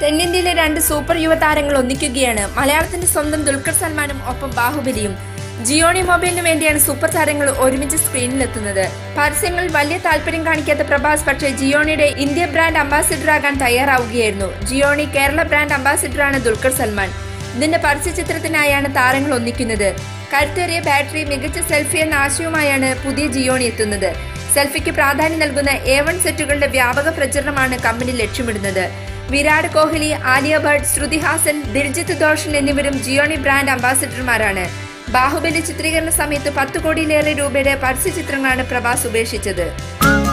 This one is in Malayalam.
തെന്നിന്ത്യയിലെ രണ്ട് സൂപ്പർ യുവതാരങ്ങൾ ഒന്നിക്കുകയാണ് മലയാളത്തിന്റെ സ്വന്തം ദുൽഖർ സൽമാനും ഒപ്പം ബാഹുബലിയും ജിയോണി മൊബൈലിനു വേണ്ടിയാണ് സൂപ്പർ താരങ്ങൾ ഒരുമിച്ച് സ്ക്രീനിലെത്തുന്നത് പരസ്യങ്ങളിൽ വലിയ താല്പര്യം കാണിക്കാത്ത പ്രഭാസ് പക്ഷേ ജിയോണിയുടെ ഇന്ത്യ ബ്രാൻഡ് അംബാസിഡർ ആകാൻ തയ്യാറാവുകയായിരുന്നു ജിയോണി കേരള ബ്രാൻഡ് അംബാസിഡറാണ് ദുൽഖർ സൽമാൻ ഇതിന്റെ പരസ്യചിത്രത്തിനായാണ് താരങ്ങൾ ഒന്നിക്കുന്നത് കരുത്തേറിയ ബാറ്ററി മികച്ച സെൽഫി എന്ന ആശയവുമായാണ് പുതിയ ജിയോണി എത്തുന്നത് സെൽഫിക്ക് പ്രാധാന്യം നൽകുന്ന എ വൺ സെറ്റുകളുടെ വ്യാപക പ്രചരണമാണ് കമ്പനി ലക്ഷ്യമിടുന്നത് വിരാട് കോഹ്ലി ആലിയ ഭട്ട് ശ്രുതി ഹാസൻ ദിൽജിത്ത് ദോഷൻ എന്നിവരും ജിയോണി ബ്രാൻഡ് അംബാസിഡർമാരാണ് ബാഹുബലി ചിത്രീകരണ സമയത്ത് പത്ത് കോടിയിലേറെ രൂപയുടെ പരസ്യ ചിത്രങ്ങളാണ് പ്രഭാസ് ഉപേക്ഷിച്ചത്